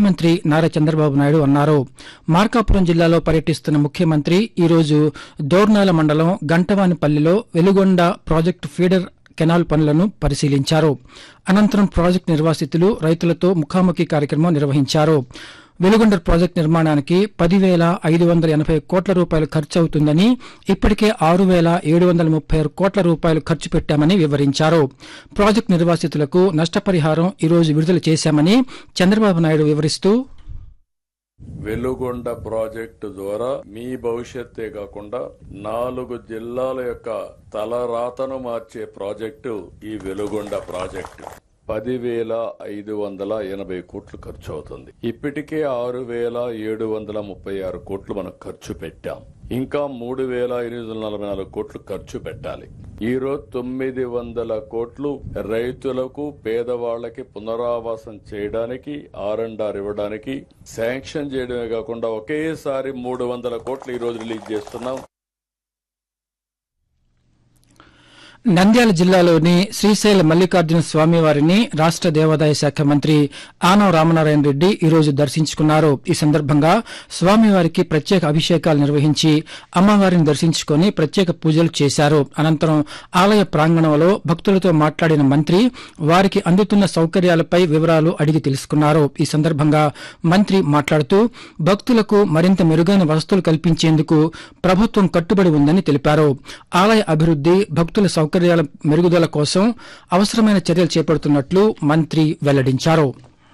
ముఖ్యమంత్రి నారా చంద్రబాబు నాయుడు అన్నారు మార్కాపురం జిల్లాలో పర్యటిస్తున్న ముఖ్యమంత్రి ఈరోజు దోర్నాల మండలం గంటవానిపల్లిలో వెలుగొండ ప్రాజెక్టు ఫీడర్ కెనాల్ పనులను పరిశీలించారు అనంతరం ప్రాజెక్టు నిర్వాసితులు రైతులతో ముఖాముఖి కార్యక్రమం నిర్వహించారు వెలుగొండ ప్రాజెక్టు నిర్మాణానికి పదివేల ఐదు వందల ఎనభై కోట్ల రూపాయలు ఖర్చు అవుతుందని ఇప్పటికే ఆరు వేల ఏడు వందల ముప్పై ఆరు కోట్ల రూపాయలు ఖర్చు పెట్టామని వివరించారు ప్రాజెక్టు నిర్వాసితులకు నష్టపరిహారం ఈరోజు విడుదల చేశామని చంద్రబాబు నాయుడు వివరిస్తూ వెలుగొండ ప్రాజెక్టు ద్వారా మీ భవిష్యత్తే కాకుండా నాలుగు జిల్లాల యొక్క తలరాతను మార్చే ప్రాజెక్టు ఈ వెలుగొండ ప్రాజెక్టు పదివేల ఐదు వందల ఎనభై కోట్లు ఖర్చు అవుతుంది ఇప్పటికే ఆరు వేల ఏడు వందల ముప్పై ఆరు కోట్లు మనం ఖర్చు పెట్టాం ఇంకా మూడు వేల ఎనిమిది వందల నలభై నాలుగు కోట్లు ఖర్చు పెట్టాలి ఈరోజు తొమ్మిది వందల కోట్లు రైతులకు పేదవాళ్లకి పునరావాసం చేయడానికి ఆర్ అండ్ ఆర్ ఇవ్వడానికి శాంక్షన్ చేయడమే కాకుండా ఒకేసారి మూడు వందల కోట్లు ఈ రోజు రిలీజ్ చేస్తున్నాం నంద్యాల జిల్లాలోని శ్రీశైల మల్లికార్జున స్వామివారిని రాష్ట దేవాదాయ శాఖ మంత్రి ఆనవ రామనారాయణ రెడ్డి ఈరోజు దర్శించుకున్నారు ఈ సందర్భంగా స్వామివారికి ప్రత్యేక అభిషేకాలు నిర్వహించి అమ్మవారిని దర్శించుకుని ప్రత్యేక పూజలు చేశారు అనంతరం ఆలయ ప్రాంగణంలో భక్తులతో మాట్లాడిన మంత్రి వారికి అందుతున్న సౌకర్యాలపై వివరాలు అడిగి తెలుసుకున్నారు ఈ సందర్భంగా మంత్రి మాట్లాడుతూ భక్తులకు మరింత మెరుగైన వసతులు కల్పించేందుకు ప్రభుత్వం కట్టుబడి ఉందని తెలిపారు ఆలయ అభివృద్ది భక్తుల సౌకర్యాల మెరుగుదల కోసం అవసరమైన చర్యలు చేపడుతున్నట్లు మంత్రి వెల్లడించారు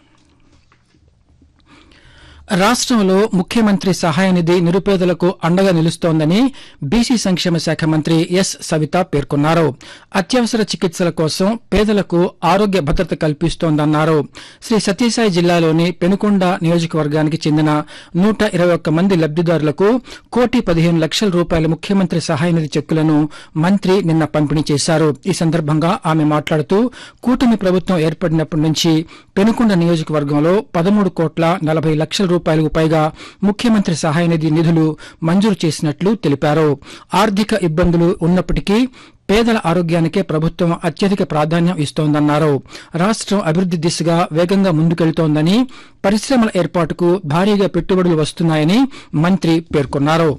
రాష్టంలో ముఖ్యమంత్రి సహాయ నిధి నిరుపేదలకు అండగా నిలుస్తోందని బీసీ సంక్షేమ శాఖ మంత్రి ఎస్ సవిత పేర్కొన్నారు అత్యవసర చికిత్సల కోసం పేదలకు ఆరోగ్య భద్రత కల్పిస్తోందన్నారు శ్రీ సత్యసాయి జిల్లాలోని పెనుకొండ నియోజకవర్గానికి చెందిన నూట ఇరవై ఒక్క మంది లబ్దిదారులకు కోటి పదిహేను లక్షల రూపాయల ముఖ్యమంత్రి సహాయ నిధి చెక్కులను మంత్రి నిన్న పంపిణీ చేశారు ఈ సందర్భంగా ఆమె మాట్లాడుతూ కూటమి ప్రభుత్వం ఏర్పడినప్పటి నుంచి పెనుకొండ నియోజకవర్గంలో పదమూడు కోట్ల నలభై లక్షల రూపాయలకు పైగా ముఖ్యమంత్రి సహాయ నిధి నిధులు మంజూరు చేసినట్లు తెలిపారు ఆర్థిక ఇబ్బందులు ఉన్నప్పటికీ పేదల ఆరోగ్యానికే ప్రభుత్వం అత్యధిక ప్రాధాన్యం ఇస్తోందన్నారు రాష్టం అభివృద్ది దిశగా వేగంగా ముందుకెళ్తోందని పరిశ్రమల ఏర్పాటుకు భారీగా పెట్టుబడులు వస్తున్నాయని మంత్రి పేర్కొన్నారు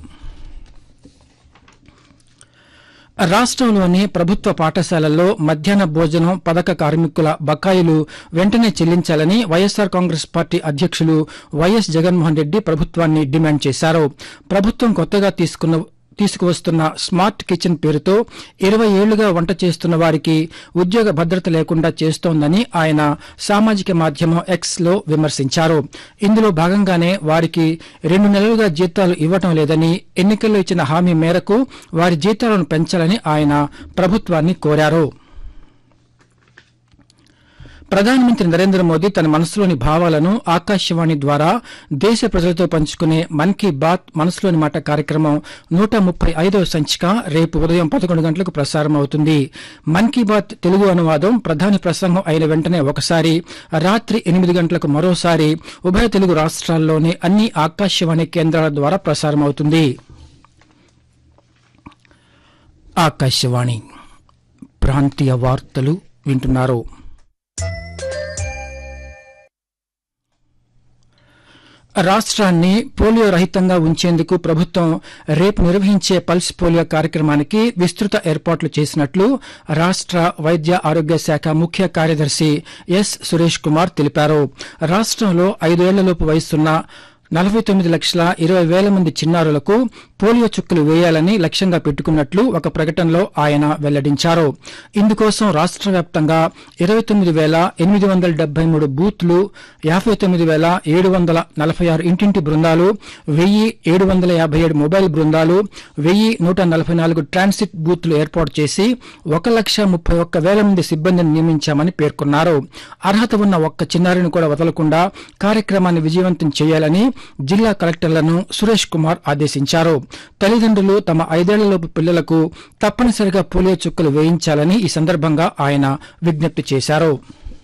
రాష్టంలోని ప్రభుత్వ పాఠశాలల్లో మధ్యాహ్న భోజనం పథక కార్మికుల బకాయిలు వెంటనే చెల్లించాలని వైఎస్సార్ కాంగ్రెస్ పార్టీ అధ్యక్షులు వైఎస్ జగన్మోహన్ రెడ్డి ప్రభుత్వాన్ని డిమాండ్ చేశారు ప్రభుత్వం కొత్తగా తీసుకున్న తీసుకువస్తున్న స్మార్ట్ కిచెన్ పేరుతో ఇరవై ఏళ్లుగా వంట చేస్తున్న వారికి ఉద్యోగ భద్రత లేకుండా చేస్తోందని ఆయన సామాజిక మాధ్యమం ఎక్స్ లో విమర్శించారు ఇందులో భాగంగానే వారికి రెండు నెలలుగా జీతాలు ఇవ్వటం లేదని ఎన్నికల్లో ఇచ్చిన హామీ మేరకు వారి జీతాలను పెంచాలని ఆయన ప్రభుత్వాన్ని కోరారు ప్రధానమంత్రి నరేంద్ర మోదీ తన మనసులోని భావాలను ఆకాశవాణి ద్వారా దేశ ప్రజలతో పంచుకునే మన్ కీ బాత్ మనసులోని మాట కార్యక్రమం నూట ముప్పై ఐదవ సంచిక రేపు ఉదయం పదకొండు గంటలకు ప్రసారం అవుతుంది మన్ కీ బాత్ తెలుగు అనువాదం ప్రధాని ప్రసంగం అయిన వెంటనే ఒకసారి రాత్రి ఎనిమిది గంటలకు మరోసారి ఉభయ తెలుగు రాష్ట్రాల్లోని అన్ని ఆకాశవాణి కేంద్రాల ద్వారా ప్రసారం అవుతుంది ఆకాశవాణి ప్రాంతీయ వార్తలు వింటున్నారు రాష్ట్రాన్ని పోలియో రహితంగా ఉంచేందుకు ప్రభుత్వం రేపు నిర్వహించే పల్స్ పోలియో కార్యక్రమానికి విస్తృత ఏర్పాట్లు చేసినట్లు రాష్ట్ర వైద్య ఆరోగ్య శాఖ ముఖ్య కార్యదర్శి ఎస్ సురేష్ కుమార్ తెలిపారు రాష్ట్రంలో ఐదేళ్లలోపు వయసున్న నలభై తొమ్మిది లక్షల ఇరవై వేల మంది చిన్నారులకు పోలియో చుక్కలు వేయాలని లక్ష్యంగా పెట్టుకున్నట్లు ఒక ప్రకటనలో ఆయన వెల్లడించారు ఇందుకోసం రాష్ట్ర వ్యాప్తంగా ఇరవై తొమ్మిది వేల ఎనిమిది వందల డెబ్బై మూడు బూత్లు యాభై తొమ్మిది వేల ఏడు వందల నలభై ఆరు ఇంటింటి బృందాలు వెయ్యి ఏడు వందల యాభై ఏడు మొబైల్ బృందాలు వెయ్యి నూట నలభై నాలుగు ట్రాన్సిట్ బూత్లు ఏర్పాటు చేసి ఒక లక్ష ముప్పై ఒక్క వేల మంది సిబ్బందిని నియమించామని పేర్కొన్నారు అర్హత ఉన్న ఒక్క చిన్నారిని కూడా వదలకుండా కార్యక్రమాన్ని విజయవంతం చేయాలని జిల్లా కలెక్టర్లను సురేష్ కుమార్ ఆదేశించారు తల్లిదండ్రులు తమ ఐదేళ్లలోపు పిల్లలకు తప్పనిసరిగా పోలియో చుక్కలు వేయించాలని ఈ సందర్భంగా ఆయన విజ్ఞప్తి చేశారు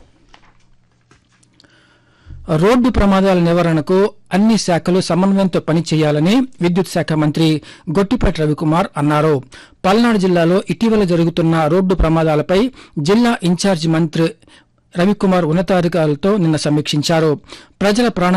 రోడ్డు ప్రమాదాల నివారణకు అన్ని శాఖలు సమన్వయంతో పనిచేయాలని విద్యుత్ శాఖ మంత్రి గొట్టిపాటి రవికుమార్ అన్నారు పల్నాడు జిల్లాలో ఇటీవల జరుగుతున్న రోడ్డు ప్రమాదాలపై జిల్లా ఇన్ఛార్జి మంత్రి రవికుమార్ ఉన్నతాధికారులతో నిన్న సమీక్షించారు ప్రజల ప్రాణ